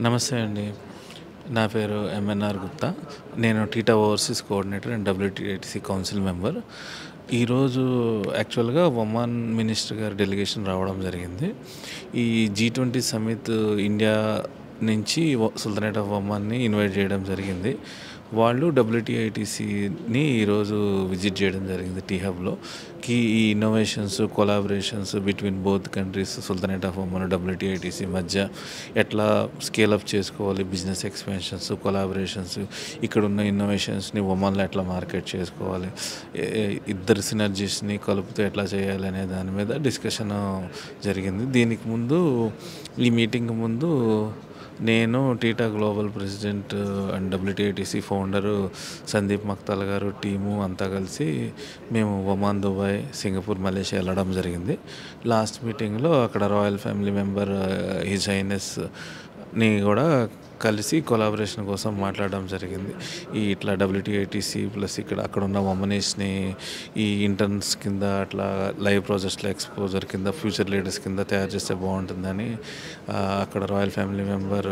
నమస్తే అండి నా పేరు ఎంఎన్ఆర్ గుప్తా నేను TITA overseas coordinator and WTITC council member ఈరోజు యాక్చువల్గా ఒమాన్ మినిస్టర్ గారి డెలిగేషన్ రావడం జరిగింది ఈ జీ ట్వంటీ సమిట్ ఇండియా నుంచి ఒ- సుల్తానేట్ ఆఫ్ ఒమాన్ని ఇన్వైట్ చేయడం జరిగింది వాళ్ళు డబ్ల్యూటీఐటీసీని ఈరోజు విజిట్ చేయడం జరిగింది టీ హబ్లో కి ఈ innovations collaborations between both countries sultanate of Oman WTITC మధ్య ఎట్లా స్కేలప్ చేసుకోవాలి బిజినెస్ ఎక్స్పెన్షన్స్ కొలాబరేషన్స్ ఇక్కడ ఉన్న ఇన్నోవేషన్స్ని ఒమన్లో ఎట్లా మార్కెట్ చేసుకోవాలి ఏ- ఏ- ఇద్దరు సినర్జీస్ని కలుపుతూ ఎట్లా చేయాలి అనే దాని మీద డిస్కషన్ జరిగింది దీనికి ముందు ఈ మీటింగ్ ముందు నేను TITA global president and WTITC founder Sandeep Makthal garu team అంతా కలిసి మేము ఒమాన్ దుబాయ్ సింగపూర్ మలేషియా వెళ్ళడం జరిగింది లాస్ట్ మీటింగ్లో అక్కడ రాయల్ ఫ్యామిలీ మెంబర్ హిజ్ హైనెస్ని కూడా కలిసి కొలాబరేషన్ కోసం మాట్లాడడం జరిగింది ఈ ఇట్లా డబ్ల్యూటీఐటీసీ ప్లస్ ఇక్కడ అక్కడ ఉన్న వమనీస్ని ఈ ఇంటర్న్స్ కింద అట్లా లైవ్ ప్రాజెక్ట్స్లో ఎక్స్పోజర్ కింద ఫ్యూచర్ లీడర్స్ కింద తయారు చేస్తే బాగుంటుందని ఆ, అక్కడ royal family member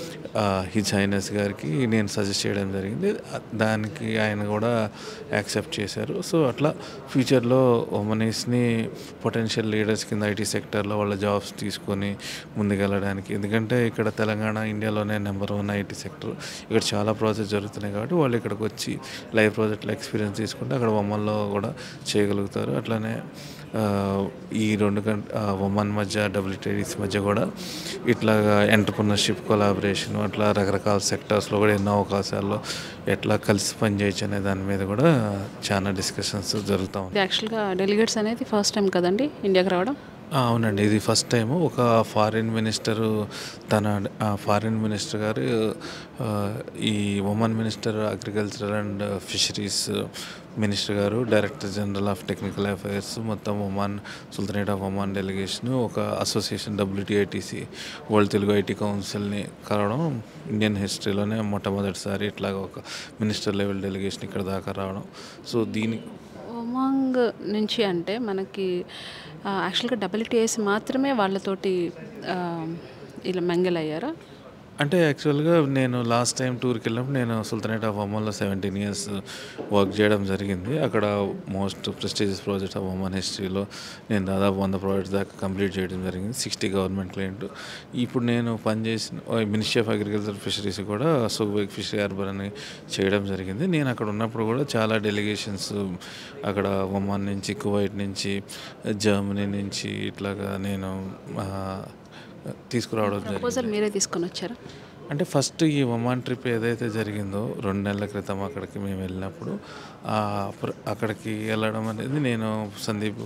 his highness గారికి నేను సజెస్ట్ చేయడం జరిగింది ఆ, దానికి ఆయన కూడా యాక్సెప్ట్ చేశారు సో అట్లా ఫ్యూచర్లో వమనీస్ని పొటెన్షియల్ లీడర్స్ కింద ఐటీ సెక్టర్లో వాళ్ళ జాబ్స్ తీసుకొని ముందుకెళ్ళడానికి ఎందుకంటే ఇక్కడ తెలంగాణ ఇండియాలోనే నెంబర్ వన్ ఐటీ సెక్టర్ ఇక్కడ చాలా ప్రాజెక్ట్స్ జరుగుతున్నాయి కాబట్టి వాళ్ళు ఇక్కడికి వచ్చి లైవ్ ప్రాజెక్ట్లో ఎక్స్పీరియన్స్ తీసుకుంటే అక్కడ ఒమన్లో కూడా చేయగలుగుతారు అట్లానే ఆ, ఈ రెండు కం ఒమన్ మధ్య డబ్ల్యూటీడీస్ మధ్య కూడా ఇట్లాగా ఎంటర్ప్రినర్షిప్ కొలాబరేషన్ అట్లా రకరకాల సెక్టర్స్లో కూడా ఎన్నో అవకాశాల్లో ఎట్లా కలిసి పనిచేయచ్చు అనే దాని మీద కూడా చాలా డిస్కషన్స్ జరుగుతూ ఉన్నాయి ఇది యాక్చువల్గా డెలిగేట్స్ అనేది ఫస్ట్ టైం కదండి ఇండియాకి రావడం ఆ, అవునండి ఇది ఫస్ట్ టైం ఒక ఫారిన్ మినిస్టరు తన ఆ, ఫారిన్ మినిస్టర్ గారు ఆ, ఈ women minister agricultural and fisheries minister గారు director general of technical affairs మొత్తం Oman sultanate of Oman delegation ఒక association WTITC world Telugu IT కౌన్సిల్ని కలవడం ఇండియన్ హిస్టరీలోనే మొట్టమొదటిసారి ఇట్లాగ ఒక మినిస్టర్ లెవెల్ డెలిగేషన్ ఇక్కడ దాకా రావడం సో దీనికి ఒమాంగ్ నుంచి అంటే మనకి ఆ, యాక్చువల్గా డబ్ల్యూటీఎస్ మాత్రమే వాళ్ళతోటి ఆ, ఇలా మెంగల్ అయ్యారా అంటే యాక్చువల్గా నేను లాస్ట్ టైం టూర్కి వెళ్ళినప్పుడు నేను సుల్తానేట్ ఆఫ్ ఒమన్లో సెవెంటీన్ ఇయర్స్ వర్క్ చేయడం జరిగింది అక్కడ most prestigious project of Oman హిస్టరీలో నేను దాదాపు వంద ప్రాజెక్ట్స్ దాకా కంప్లీట్ చేయడం జరిగింది సిక్స్టీ గవర్నమెంట్ క్లయింట్ ఇప్పుడు నేను పనిచేసిన మినిస్ట్రీ ఆఫ్ అగ్రికల్చర్ ఫిషరీస్ కూడా సుబేక్ ఫిషరీ హార్బర్ అని చేయడం జరిగింది నేను అక్కడ ఉన్నప్పుడు కూడా చాలా డెలిగేషన్స్ అక్కడ ఒమాన్ నుంచి కువైట్ నుంచి జర్మనీ నుంచి ఇట్లాగా నేను ఆ, తీసుకురావడం జరిగింది ప్రపోజల్ మీరే తీసుకొని వచ్చారా అంటే ఫస్ట్ ఈ ఒమాన్ ట్రిప్ ఏదైతే జరిగిందో రెండు నెలల క్రితం అక్కడికి మేము వెళ్ళినప్పుడు ఆ ప్ర- అక్కడికి వెళ్ళడం అనేది నేను Sandeep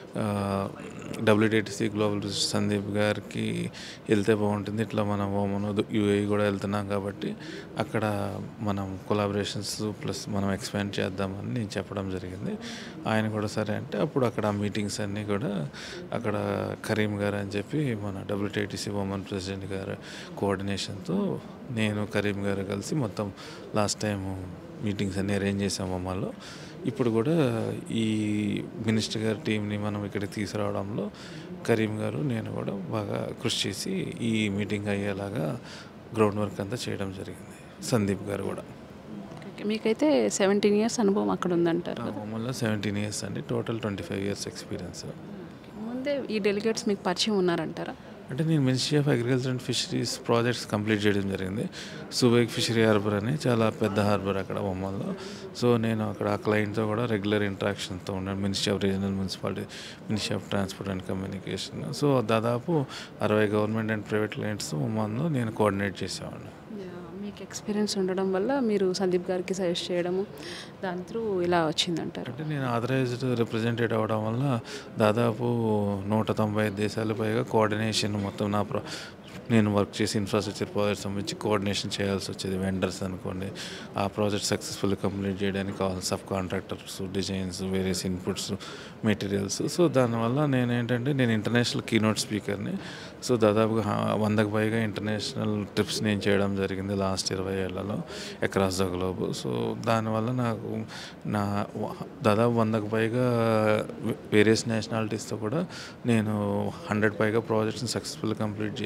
WDTC global research Sandeep garu వెళ్తే బాగుంటుంది ఇట్లా మనం ఓమన్ యూఏఈ కూడా వెళ్తున్నాం కాబట్టి అక్కడ మనం కొలాబరేషన్స్ ప్లస్ మనం ఎక్స్పాండ్ చేద్దామని నేను చెప్పడం జరిగింది ఆయన కూడా సరే అంటే అప్పుడు అక్కడ మీటింగ్స్ అన్నీ కూడా అక్కడ కరీం గారు అని చెప్పి మన డబ్ల్యూటీటీసీ ఉమెన్ ప్రెసిడెంట్ గారు కోఆర్డినేషన్తో నేను కరీం గారు కలిసి మొత్తం లాస్ట్ టైం మీటింగ్స్ అన్నీ అరేంజ్ చేసాం అమ్మలో ఇప్పుడు కూడా ఈ మినిస్టర్ గారి టీంని మనం ఇక్కడికి తీసుకురావడంలో కరీం గారు నేను కూడా బాగా కృషి చేసి ఈ మీటింగ్ అయ్యేలాగా గ్రౌండ్ వర్క్ అంతా చేయడం జరిగింది సందీప్ గారు కూడా ఓకే, మీకైతే సెవెంటీన్ ఇయర్స్ అనుభవం అక్కడ ఉందంటారు కదా మామూలుగా సెవెంటీన్ ఇయర్స్ అండి total twenty five years experience ముందే ఈ డెలిగేట్స్ మీకు పరిచయం ఉన్నారంటారా అంటే నేను ministry of agriculture and fisheries projects complete చేయడం జరిగింది సుబేక్ ఫిషరీ హార్బర్ అని చాలా పెద్ద హార్బర్ అక్కడ బొమ్మల్లో సో నేను అక్కడ ఆ క్లయింట్తో కూడా రెగ్యులర్ ఇంట్రాక్షన్తో ఉన్నాను ministry of regional municipality ministry of transport and communication so దాదాపు అరవై గవర్నమెంట్ అండ్ ప్రైవేట్ క్లయింట్స్ ఒమాన్లో నేను కోఆర్డినేట్ చేసేవాడిని యా, మీకు ఎక్స్పీరియన్స్ ఉండడం వల్ల మీరు సందీప్ గారికి సజెస్ట్ చేయడము దాని త్రూ ఇలా వచ్చిందంటారు అంటే నేను ఆథరైజ్డ్ రిప్రజెంటేటివ్ అవడం వల్ల దాదాపు నూట తొంభై ఐదు దేశాల పైగా కోఆర్డినేషన్ మొత్తం నా ప్ర నేను వర్క్ చేసి ఇన్ఫ్రాస్ట్రక్చర్ ప్రాజెక్ట్ సంబంధించి కోఆర్డినేషన్ చేయాల్సి వచ్చేది వెండర్స్ అనుకోండి ఆ ప్రాజెక్ట్ సక్సెస్ఫుల్ కంప్లీట్ చేయడానికి కావాల్సిన subcontractors designs various inputs materials so దానివల్ల నేను ఏంటంటే నేను ఇంటర్నేషనల్ కీనోట్ స్పీకర్ని సో దాదాపుగా హా- వందకు పైగా ఇంటర్నేషనల్ ట్రిప్స్ నేను చేయడం జరిగింది లాస్ట్ ఇరవై ఏళ్లలో అక్రాస్ ద గ్లోబ్ సో దానివల్ల నాకు నా వ- దాదాపు వందకు పైగా వేరియస్ నేషనాలిటీస్తో కూడా నేను హండ్రెడ్ పైగా ప్రాజెక్ట్స్ని సక్సెస్ఫుల్ కంప్లీట్ చేసి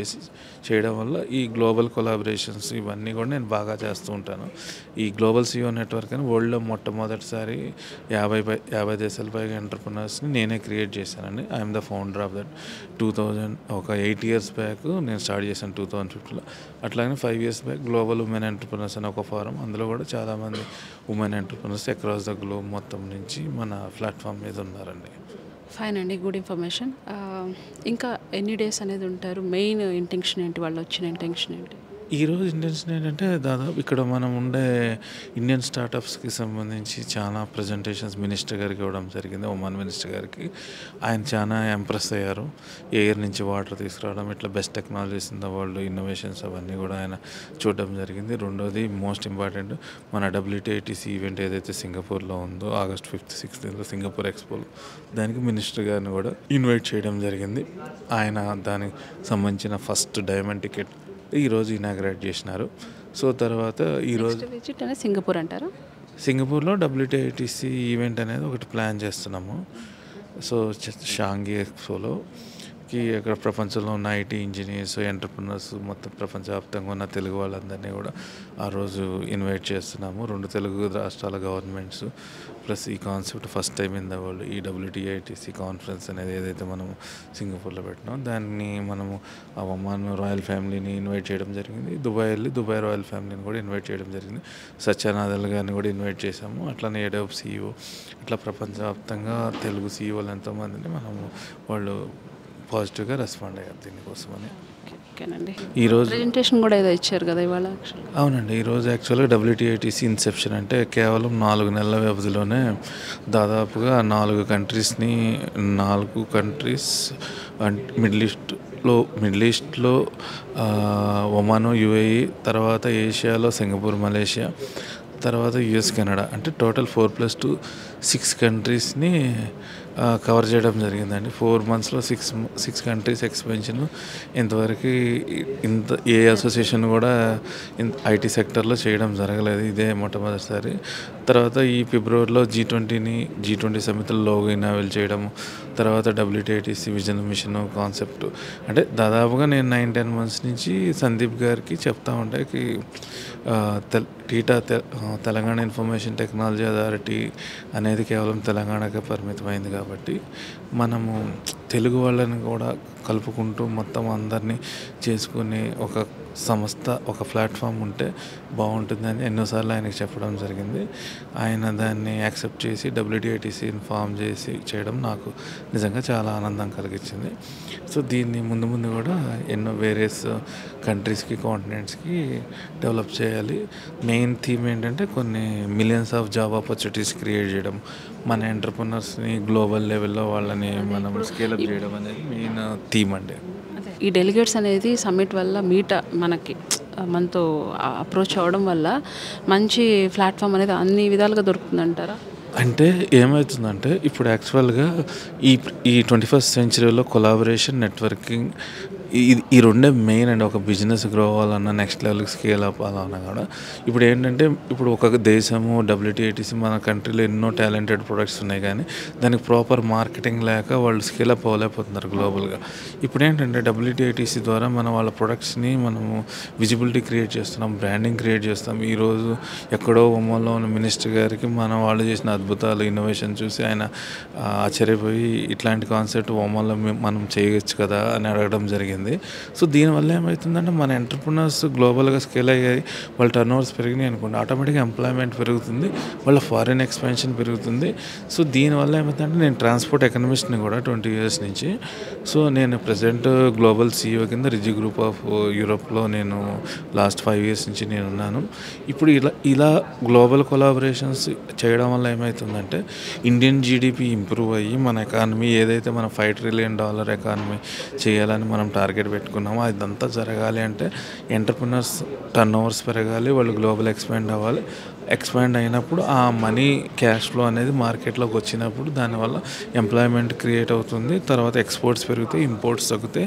చేయడం వల్ల ఈ గ్లోబల్ కొలాబరేషన్స్ ఇవన్నీ కూడా నేను బాగా చేస్తూ ఉంటాను ఈ గ్లోబల్ సిఓ నెట్వర్క్ అని వరల్డ్లో మొట్టమొదటిసారి యాభై పై యాభై దేశాల పైగా ఎంటర్ప్రినర్స్ని నేనే క్రియేట్ చేశానండి I'm the founder of that two thousand ఒక ఎయిట్ ఇయర్స్ బ్యాక్ నేను స్టార్ట్ చేశాను టూ థౌజండ్ ఫిఫ్టీలో అట్లాగే five years back global women entrepreneurs అని ఒక ఫారం అందులో కూడా చాలామంది women entrepreneurs across the globe మొత్తం నుంచి మన ప్లాట్ఫామ్ మీద ఉన్నారండి ఫైన్ అండి గుడ్ ఇన్ఫర్మేషన్ ఇంకా ఎన్ని డేస్ అనేది ఉంటారు మెయిన్ ఇంటెన్షన్ ఏంటి వాళ్ళు వచ్చిన ఇంటెన్షన్ ఏంటి ఈరోజు ఇంటెన్షన్ ఏంటంటే దాదాపు ఇక్కడ మనం ఉండే ఇండియన్ స్టార్టప్స్కి సంబంధించి చాలా ప్రజెంటేషన్స్ మినిస్టర్ గారికి ఇవ్వడం జరిగింది ఒమాన్ మినిస్టర్ గారికి ఆయన చాలా ఎంప్రెస్ అయ్యారు ఎయిర్ నుంచి వాటర్ తీసుకురావడం ఇట్లా best technologies in the world innovations అవన్నీ కూడా ఆయన చూడడం జరిగింది రెండోది మోస్ట్ ఇంపార్టెంట్ మన డబ్ల్యూటీఐటీసీ ఈవెంట్ ఏదైతే సింగపూర్లో ఉందో ఆగస్ట్ ఫిఫ్త్ సిక్స్త్లో సింగపూర్ ఎక్స్పోలో దానికి మినిస్టర్ గారిని కూడా ఇన్వైట్ చేయడం జరిగింది ఆయన దానికి సంబంధించిన ఫస్ట్ డైమండ్ టికెట్ ఈరోజు ఇనాగ్రేట్ చేసినారు సో తర్వాత ఈరోజు విజిట్ అనేది సింగపూర్ అంటారా సింగపూర్లో డబ్ల్యూటీఐటీసీ ఈవెంట్ అనేది ఒకటి ప్లాన్ చేస్తున్నాము సో చ- షాంఘీ ఎక్స్పోలో కి అక్కడ ప్రపంచంలో ఉన్న ఐటీ ఇంజనీర్స్ ఎంటర్ప్రినర్స్ మొత్తం ప్రపంచవ్యాప్తంగా ఉన్న తెలుగు వాళ్ళందరినీ కూడా ఆ రోజు ఇన్వైట్ చేస్తున్నాము రెండు తెలుగు రాష్ట్రాల గవర్నమెంట్స్ ప్లస్ ఈ concept first time in the world ఈ డబ్ల్యూటీఐటీసీ కాన్ఫరెన్స్ అనేది ఏదైతే మనము సింగపూర్లో పెట్టినాం దాన్ని మనము ఆ ఒమాన్ రాయల్ ఫ్యామిలీని ఇన్వైట్ చేయడం జరిగింది దుబాయ్ వెళ్ళి దుబాయ్ రాయల్ ఫ్యామిలీని కూడా ఇన్వైట్ చేయడం జరిగింది సత్యనాథల్ గారిని కూడా ఇన్వైట్ చేశాము అట్లనే ఏడోప్ సీఈఓ ఇట్లా ప్రపంచవ్యాప్తంగా తెలుగు సీఈఓలు ఎంతోమందిని మనము వాళ్ళు పాజిటివ్గా రెస్పాండ్ అయ్యారు దీనికోసమని ఓకేనండి ఈరోజు ప్రెజెంటేషన్ కూడా ఏదో ఇచ్చారు కదా ఇవాళ యాక్చువల్గా అవునండి ఈరోజు యాక్చువల్గా డబ్ల్యూటీఐటీసీ ఇన్సెప్షన్ అంటే కేవలం నాలుగు నెలల వ్యవధిలోనే దాదాపుగా నాలుగు కంట్రీస్ని నాలుగు కంట్రీస్ అండ్ మిడిల్ ఈస్ట్లో మిడిల్ ఈస్ట్లో ఆ, ఒమాను యుఏఈ తర్వాత ఏషియాలో సింగపూర్ మలేషియా తర్వాత యుఎస్ కెనడా అంటే total four plus two six కంట్రీస్ని కవర్ చేయడం జరిగిందండి ఫోర్ మంత్స్లో సిక్స్ సిక్స్ కంట్రీస్ ఎక్స్పెన్షన్ ఇంతవరకు ఇంత ఏ అసోసియేషన్ కూడా ఐటీ సెక్టర్లో చేయడం జరగలేదు ఇదే మొట్టమొదటిసారి తర్వాత ఈ ఫిబ్రవరిలో జీ ట్వంటీని జీ ట్వంటీ సమితిలో లోగో ఇనావెల్ చేయడము తర్వాత డబ్ల్యూటీఐటీసీ విజన్ మిషన్ కాన్సెప్ట్ అంటే దాదాపుగా నేను నైన్ టెన్ మంత్స్ నుంచి సందీప్ గారికి చెప్తా ఉంటే కి, ఆ, తెల్ టీటా తె- ఆ, తెలంగాణ ఇన్ఫర్మేషన్ టెక్నాలజీ అథారిటీ అనేది కేవలం తెలంగాణకే పరిమితమైంది కాబట్టి మనము తెలుగు వాళ్ళని కూడా కలుపుకుంటూ మొత్తం అందరినీ చేసుకుని ఒక సంస్థ ఒక ప్లాట్ఫామ్ ఉంటే బాగుంటుందని ఎన్నోసార్లు ఆయనకి చెప్పడం జరిగింది ఆయన దాన్ని యాక్సెప్ట్ చేసి డబ్ల్యూడిఐటీసీని ఫామ్ చేసి చేయడం నాకు నిజంగా చాలా ఆనందం కలిగించింది సో దీన్ని ముందు ముందు కూడా ఎన్నో వేరియస్ కంట్రీస్కి కాంటినెంట్స్కి డెవలప్ చేయాలి మెయిన్ థీమ్ ఏంటంటే కొన్ని millions of job opportunities create చేయడం మన ఎంటర్ప్రినర్స్ని గ్లోబల్ లెవెల్లో వాళ్ళని మనం స్కేలప్ చేయడం అనేది మెయిన్ థీమ్ అండి ఈ డెలిగేట్స్ అనేది సమ్మిట్ వల్ల మీట మనకి ఆ, మనతో అప్రోచ్ అవ్వడం వల్ల మంచి ప్లాట్ఫామ్ అనేది అన్ని విధాలుగా దొరుకుతుందంటారా అంటే ఏమవుతుందంటే ఇప్పుడు యాక్చువల్గా ఈ ఈ ట్వంటీ ఫస్ట్ సెంచరీలో కొలాబరేషన్ నెట్వర్కింగ్ ఇది ఈ రెండే మెయిన్ అండి ఒక బిజినెస్ గ్రో అవ్వాలన్నా నెక్స్ట్ లెవెల్కి స్కేల్ అప్ అవ్వాలన్నా కూడా ఇప్పుడు ఏంటంటే ఇప్పుడు ఒక దేశము డబ్ల్యూటీఐటీసీ మన కంట్రీలో ఎన్నో టాలెంటెడ్ ప్రొడక్ట్స్ ఉన్నాయి కానీ దానికి ప్రాపర్ మార్కెటింగ్ లేక వాళ్ళు స్కేల్ అప్ అవ్వలేకపోతున్నారు గ్లోబల్గా ఇప్పుడు ఏంటంటే డబ్ల్యూటీఐటీసీ ద్వారా మన వాళ్ళ ప్రొడక్ట్స్ని మనము విజిబిలిటీ క్రియేట్ చేస్తున్నాం బ్రాండింగ్ క్రియేట్ చేస్తాం ఈరోజు ఎక్కడో ఉమ్మలో ఉన్న మినిస్టర్ గారికి మన వాళ్ళు చేసిన అద్భుతాలు ఇన్నోవేషన్ చూసి ఆయన ఆ, ఆశ్చర్యపోయి ఇట్లాంటి కాన్సెప్ట్ ఉమ్మలో మనం చేయొచ్చు కదా అని అడగడం జరిగింది సో దీనివల్ల ఏమవుతుందంటే మన ఎంటర్ప్రినర్స్ గ్లోబల్గా స్కేల్ అయ్యాయి వాళ్ళ టర్న్ ఓవర్స్ పెరిగినాయి అనుకోండి ఆటోమేటిక్గా ఎంప్లాయ్మెంట్ పెరుగుతుంది వాళ్ళ ఫారిన్ ఎక్స్పెన్షన్ పెరుగుతుంది సో దీనివల్ల ఏమవుతుందంటే నేను ట్రాన్స్పోర్ట్ ఎకనమిస్ట్ని కూడా ట్వంటీ ఇయర్స్ నుంచి సో నేను ప్రజెంట్ గ్లోబల్ సీఈఓ కింద రిజి గ్రూప్ ఆఫ్ యూరోప్లో నేను లాస్ట్ ఫైవ్ ఇయర్స్ నుంచి నేను ఉన్నాను ఇప్పుడు ఇలా ఇలా గ్లోబల్ కొలాబరేషన్స్ చేయడం వల్ల ఏమవుతుందంటే ఇండియన్ జీడిపి ఇంప్రూవ్ అయ్యి మన ఎకానమీ ఏదైతే మన ఫైవ్ ట్రిలియన్ డాలర్ ఎకానమీ చేయాలని మనం టార్గెట్ పెట్టుకున్నామో అదంతా జరగాలి అంటే ఎంటర్ప్రినర్స్ టర్న్ ఓవర్స్ పెరగాలి వాళ్ళు గ్లోబల్ ఎక్స్పాండ్ అవ్వాలి ఎక్స్పాండ్ అయినప్పుడు ఆ మనీ క్యాష్ ఫ్లో అనేది మార్కెట్లోకి వచ్చినప్పుడు దానివల్ల ఎంప్లాయ్మెంట్ క్రియేట్ అవుతుంది తర్వాత ఎక్స్పోర్ట్స్ పెరుగుతాయి ఇంపోర్ట్స్ తగ్గుతాయి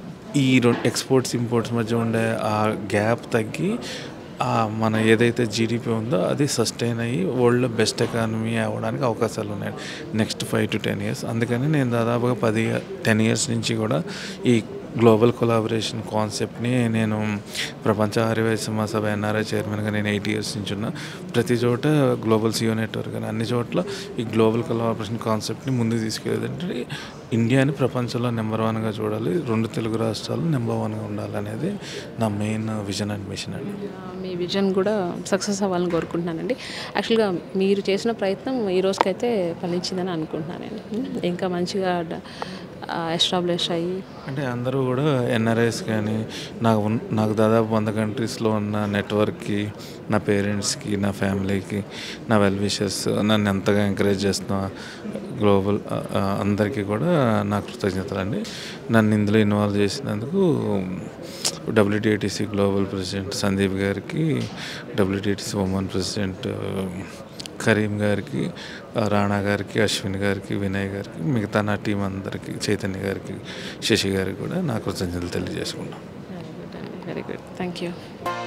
ఈ రెండు ఎక్స్పోర్ట్స్ ఇంపోర్ట్స్ మధ్య ఉండే ఆ గ్యాప్ తగ్గి ఆ మన ఏదైతే జీడిపి ఉందో అది సస్టైన్ అయ్యి వరల్డ్లో బెస్ట్ ఎకానమీ అవ్వడానికి అవకాశాలు ఉన్నాయి next five to ten years అందుకని నేను దాదాపుగా పది టెన్ ఇయర్స్ నుంచి కూడా ఈ గ్లోబల్ కొలాబరేషన్ కాన్సెప్ట్ని నేను ప్రపంచ ఆర్యవైశ్య మహాసభ ఎన్ఆర్ఐ చైర్మన్గా నేను ఎయిట్ ఇయర్స్ నుంచి ఉన్నా ప్రతి చోట గ్లోబల్ సియో నెట్వర్క్ అని అన్ని చోట్ల ఈ గ్లోబల్ కొలాబరేషన్ కాన్సెప్ట్ని ముందుకు తీసుకెళ్ళేదంటే ఇండియాని ప్రపంచంలో నెంబర్ వన్గా చూడాలి రెండు తెలుగు రాష్ట్రాలు నెంబర్ వన్గా ఉండాలనేది నా మెయిన్ విజన్ అండ్ మిషన్ అండి మీ విజన్ కూడా సక్సెస్ అవ్వాలని కోరుకుంటున్నానండి యాక్చువల్గా మీరు చేసిన ప్రయత్నం ఈ రోజుకైతే ఫలించిందని అనుకుంటున్నానండి ఇంకా మంచిగా ఎస్టాబ్లిష్ అయ్యి అంటే అందరూ కూడా ఎన్ఆర్ఐస్ కానీ నాకు ఉన్- నాకు దాదాపు వంద కంట్రీస్లో ఉన్న నెట్వర్క్కి నా పేరెంట్స్కి నా ఫ్యామిలీకి నా వెల్ విషర్స్ నన్ను ఎంతగా ఎంకరేజ్ చేస్తున్న గ్లోబల్ ఆ, ఆ, అందరికీ కూడా నా కృతజ్ఞతలు అండి నన్ను ఇందులో ఇన్వాల్వ్ చేసినందుకు డబ్ల్యూటీఐటీసీ గ్లోబల్ ప్రెసిడెంట్ సందీప్ గారికి డబ్ల్యూటీటీసీ ఉమెన్ ప్రెసిడెంట్ కరీం గారికి ఆ, రాణా గారికి అశ్విన్ గారికి వినయ్ గారికి మిగతా నా టీం అందరికీ చైతన్య గారికి శశి గారికి కూడా నా కృతజ్ఞతలు తెలియజేసుకున్నాను వెరీ గుడ్ అండి వెరీ గుడ్ థ్యాంక్ యూ